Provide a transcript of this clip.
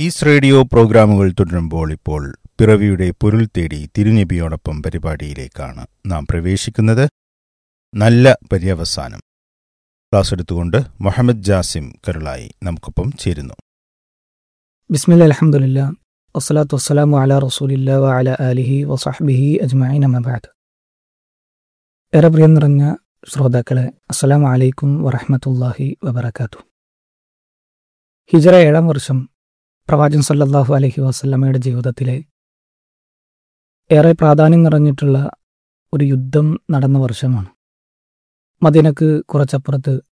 is radio പ്രോഗ്രാമുകൾ തുടരുമ്പോൾ ഇപ്പോൾ പിറവിയുടെ പൊരുൾ തേടി തിരുനബിയോടൊപ്പം പരിപാടിയിലേക്കാണ് നാം പ്രവേശിക്കുന്നത് നല്ല പര്യവസാനം ക്ലാസ് എടുത്തുകൊണ്ട് മുഹമ്മദ് ജാസിം കരുളായി നമുക്കൊപ്പം ചേരുന്നു ബിസ്മില്ല അലഹമുല്ല വസ്സലാത്തു വസ്സലാമു അല റസൂലില്ല വ അല ആലിഹി വസഹ്ബിഹി അജ്മഈൻ അമബാദ് ഏറെ പ്രിയം നിറഞ്ഞ ശ്രോതാക്കളെ അസ്സലാമു അലൈക്കും വറഹ്മത്തുള്ളാഹി വബറകാത്തു ഹിജറ ഏഴാം വർഷം പ്രവാചകൻ സല്ലല്ലാഹു അലൈഹി വസല്ലമയുടെ ജീവിതത്തിലെ ഏറെ പ്രാധാന്യം നിറഞ്ഞിട്ടുള്ള ഒരു യുദ്ധം നടന്ന വർഷമാണ് മദീനക്ക് കുറച്ചപ്പുറത്ത്